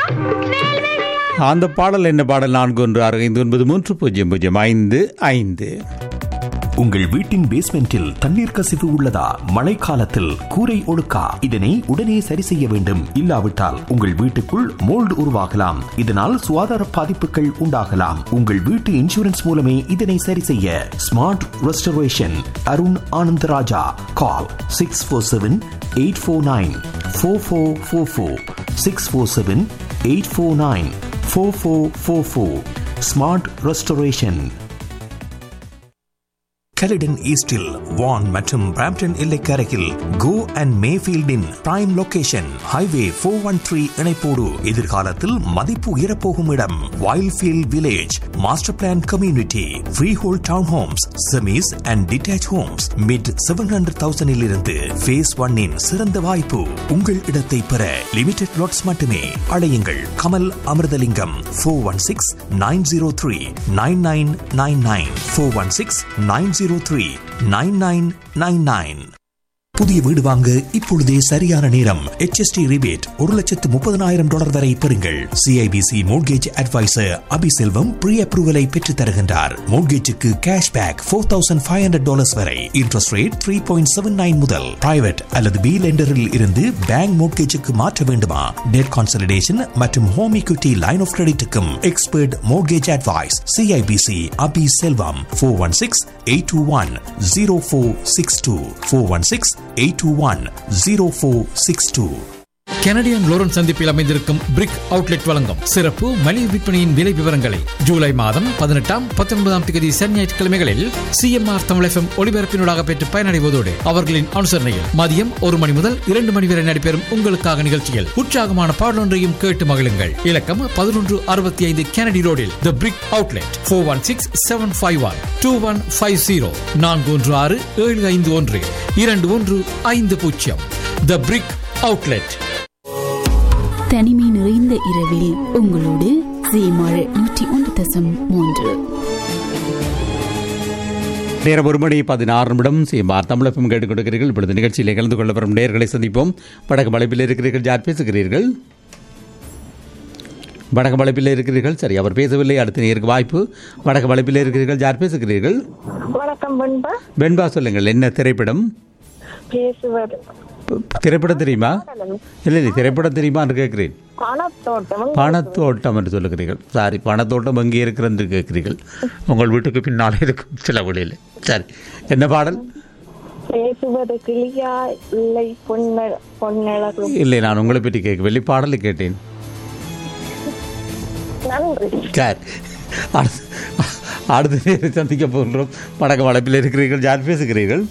அந்த பாடல் என்ன பாடல் நான்கு ஒன்று ஆறு ஐந்து ஒன்பது மூன்று பூஜ்ஜியம் பூஜ்ஜியம் ஐந்து ஐந்து உங்கள் வீட்டின் பேஸ்மெண்டில் தண்ணீர் கசிவு உள்ளதா மழைக்காலத்தில் கூரை ஒழுக்கா இதனை உடனே சரி செய்ய வேண்டும் இல்லாவிட்டால் உங்கள் வீட்டுக்குள் மோல்டு உருவாகலாம் இதனால் சுகாதார பாதிப்புகள் உண்டாகலாம் உங்கள் வீட்டு இன்சூரன்ஸ் மூலமே இதனை சரி செய்ய smart restoration Arun Anandaraja call six four seven eight four nine four four four four six four seven eight four nine four four four four smart restoration Caledon ஈஸ்டில் வான் மற்றும் பிராம்டன் எல்லைக்கரையில் கோ அண்ட் மேஃபீல்டின் prime location highway four one three இணைப்போடு எதிர்காலத்தில் மதிப்பு உயரப்போகும் இடம் Wildfield village master plan community freehold town homes semis and detached homes mid seven hundred தௌசண்டில் இருந்து ஃபேஸ் ஒன்னின் சிறந்த வாய்ப்பு உங்கள் இடத்தை பெற லிமிடெட் லாட்ஸ் மட்டுமே அழையுங்கள் Kamal Amirthalingam four one six nine zero three nine nine nine nine four one six nine zero three nine nine nine nine புதிய வீடு வாங்க இப்பொழுதே சரியான நேரம் HST ரிபேட் ஒரு லட்சத்து முப்பதனாயிரம் டாலர் வரை பெறுங்கள் CIBC mortgage advisor Abiselvam pre அப்ரூவலை பெற்று தருகின்றார் மோட்கேஜுக்கு cash back four thousand five hundred dollars வரை interest rate three point seven nine முதல் பிரைவேட் அல்லது பி லெண்டரில் இருந்து பேங்க் மோட்கேஜுக்கு மாற்ற வேண்டுமா டெட் கான்சல்டேஷன் மற்றும் ஹோம் equity லைன் ஆஃப் கிரெடிட்டுக்கும் expert mortgage advice CIBC Abi Selvam four one six eight two one zero four six two four one six eight two one zero four six two Canadian லோரன் சந்திப்பில் அமைந்திருக்கும் பிரிக் outlet வழங்கும் சிறப்பு மலிவு விற்பனையின் விலை விவரங்களை ஜூலை மாதம் பதினெட்டாம் பத்தொன்பதாம் தேதி சனி ஞாயிற்றுக்கிழமைகளில் சிஎம்ஆர் தமிழ் எஃப்எம் ஒளிபரப்பினூடாக பெற்று பயனடைவதோடு அவர்களின் அனுசரணையில் மதியம் ஒரு மணி முதல் இரண்டு மணி வரை நடைபெறும் உங்களுக்காக நிகழ்ச்சியில் உற்சாகமான பாடலொன்றையும் கேட்டு மகிழுங்கள் இலக்கம் பதினொன்று அறுபத்தி ஐந்து கெனடி ரோடில் the brick outlet four one six seven five one two one five zero நான்கு ஒன்று ஆறு ஏழு ஐந்து ஒன்று இரண்டு ஒன்று ஐந்து பூஜ்ஜியம் த பிரிக் அவுட்லெட் தனிமை நிறைந்த இரவில் உங்களோடு சீமாழ் நூற்றி ஒன்று தசம் மூன்று நேரம் ஒரு மணி பதினாறு நிமிடம் சிஎம்ஆர் தமிழகம் கேட்டுக் கொடுக்கிறீர்கள் இப்பொழுது நிகழ்ச்சியிலே கலந்து கொள்ள வரும் நேர்களை சந்திப்போம் வடக்கு வளைப்பில் இருக்கிறீர்கள் யார் பேசுகிறீர்கள் வடக்கு வளைப்பில் இருக்கிறீர்கள் சரி அவர் பேசவில்லை அடுத்த நேருக்கு வாய்ப்பு வடக்கு வளைப்பில் இருக்கிறீர்கள் யார் பேசுகிறீர்கள் வணக்கம் பண்பா வெண்பா சொல்லுங்கள் என்ன திரைப்படம் பேசுவது திரைப்படம் தெரியுமா இல்லை இல்லை திரைப்படம் தெரியுமா என்று கேட்கிறேன் பணத்தோட்டம் பணத்தோட்டம் என்று சொல்லுகிறீர்கள் சாரி பணத்தோட்டம் எங்கே இருக்கிறது என்று கேட்கிறீர்கள் உங்கள் வீட்டுக்கு பின்னாலே இருக்கும் சில வழியில் சரி என்ன பாடல் பேசுவது கிளியா இல்லை பொன்ன பொன்னழகு இல்லை நான் உங்களை பற்றி கேட்கவில்லை பாடலை கேட்டேன் நன்றி சார் அடுத்து அடுத்த நேரம் சந்திக்க போகிறோம் வடக்கு வளப்பில் இருக்கிறீர்கள் யார் பேசுகிறீர்கள்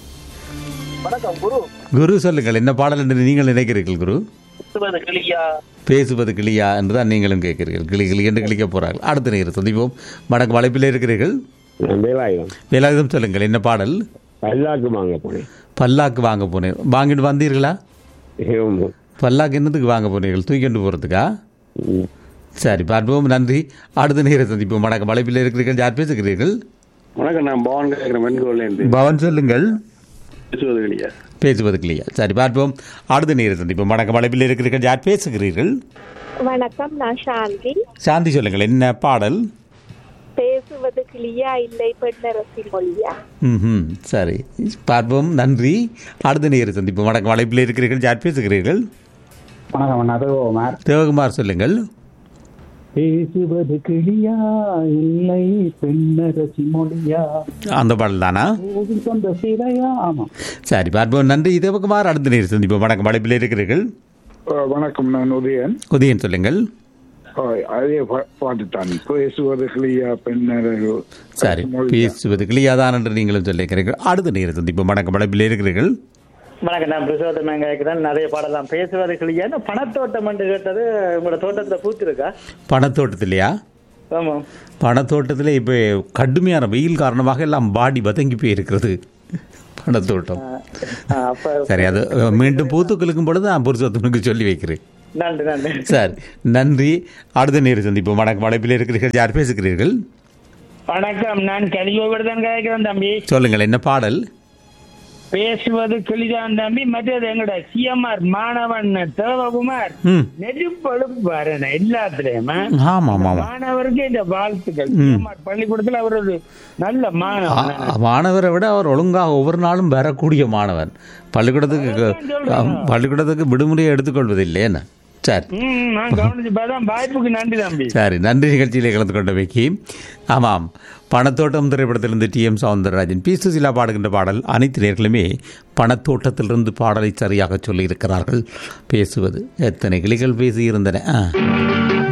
குரு சொல்லுங்கள் என்ன பாடல் என்று நீங்கள் நினைக்கிறீர்கள் குரு பேசுவது கிளியா பேசுவது கிளியா என்று தான் நீங்களும் கேட்கிறீர்கள் கிளி கிளி என்று கிளிக்க போகிறார்கள் அடுத்த நேரம் சந்திப்போம் வடக்கு வளைப்பில் இருக்கிறீர்கள் வேலாயுதம் வேலாயுதம் சொல்லுங்கள் என்ன பாடல் பல்லாக்கு வாங்க போனேன் பல்லாக்கு வாங்க போனேன் வாங்கிட்டு வந்தீர்களா ஆமா. பல்லாக்கு என்னத்துக்கு வாங்க போனீர்கள் தூக்கிட்டு போகிறதுக்கா ம். சரி பார்ப்போம் நன்றி அடுத்த நேரம் சந்திப்போம் வடக்கு வளைப்பில் இருக்கிறீர்கள் யார் பேசுகிறீர்கள் வணக்கம் நான் பவன் கேட்கிறேன் வெண்கோல்லேருந்து பவன் சொல்லுங்கள் பேசுவது இல்லையா பேசுவது கிளியா சரி பார்ப்போம் அடுத்த நேரம் சந்திப்போம் வடக்கு வளைப்பில் இருக்கிறீர்கள் யார் பேசுகிறீர்கள் வணக்கம் நான் சாந்தி சாந்தி சொல்லுங்கள் என்ன பாடல் பேசுவது கிளியா இல்லை பெண்ணரசி மொழியா ம் சரி பார்ப்போம் நன்றி அடுத்த நேரம் சந்திப்போம் வடக்கு வளைப்பில் இருக்கிறீர்கள் யார் பேசுகிறீர்கள் வணக்கம் நதுகுமார் தேவகுமார் சொல்லுங்கள் பேசுவது கிளியா இல்லை பெண்ணரசி மொழியா அந்த பாடல் தானா கோவில் சொந்த சிலையா ஆமா சரி பார்ப்போம் நன்றி தேவகுமார் அடுத்த நேரம் சந்திப்போம் வடக்கு வளைப்பில் இருக்கிறீர்கள் வணக்கம் நான் உதயன் உதயன் சொல்லுங்கள் ஆஹ் அதே பா- பாட்டு தான் பேசுவது கிளியா பெண்ணரகு சரி பேசுவது கிளியாதான் என்று நீங்களும் சொல்லியிருக்கிறீர்கள் அடுத்த நேரம் சந்திப்போம் வடக்கு வளைப்பில் இருக்கிறீர்கள் வணக்கம் நான் பிரசோத்தமன் கேட்கிறேன் நிறைய பாடலாம் பேசுவது கிளியான்னு பணத்தோட்டம் என்று கேட்டது உங்களோட தோட்டத்துல பூத்திருக்கா பணத்தோட்டத்திலையா ஆமாம் பணத்தோட்டத்தில் இப்போ கடுமையான வெயில் காரணமாக எல்லாம் பாடி வதங்கி போயிருக்கிறது பணத்தோட்டம் ஆ, அப்ப சரி அது அஹ், மீண்டும் பூத்துக்களுக்கும் பொழுது நான் புருஷோத்தமனுக்கு சொல்லி வைக்கிறேன் நன்றி நன்றி சரி நன்றி அடுத்த நேரம் சந்திப்போம் வணக்கம் வளைப்பில் இருக்கிறீர்கள் யார் பேசுகிறீர்கள் வணக்கம் நான் கலியோவிடம் கேட்கிறேன் தம்பி சொல்லுங்கள் என்ன பாடல் பேசுவது கிளிதான் தம்பி மற்றது எங்கட சிஎம்ஆர் மாணவன் தேவகுமார் ம் நெருப்பழுப்பாரு எல்லாத்துலயுமே ஆமாம் ஆமாம் மாணவருக்கு இந்த வாழ்த்துக்கள் ம். சிஎம்ஆர் பள்ளிக்கூடத்துல அவர் ஒரு நல்ல மாணவன் ஆ, மாணவரை விட அவர் ஒழுங்காக ஒவ்வொரு நாளும் வரக்கூடிய மாணவன் பள்ளிக்கூடத்துக்கு பள்ளிக்கூடத்துக்கு விடுமுறையை எடுத்துக்கொள்வதில்லை என்ன சரி ம், நான் கவனிச்சு பார்த்தா வாய்ப்புக்கு நன்றி தம்பி சரி நன்றி நிகழ்ச்சியிலே கலந்து கொண்டவைக்கு ஆமாம் பணத்தோட்டம் திரைப்படத்திலிருந்து T M Soundararajan P Susheela பாடுகின்ற பாடல் அனைத்து நேர்களுமே பணத்தோட்டத்திலிருந்து பாடலை சரியாக சொல்லியிருக்கிறார்கள் பேசுவது எத்தனை கிளிகள் பேசியிருந்தன ஆ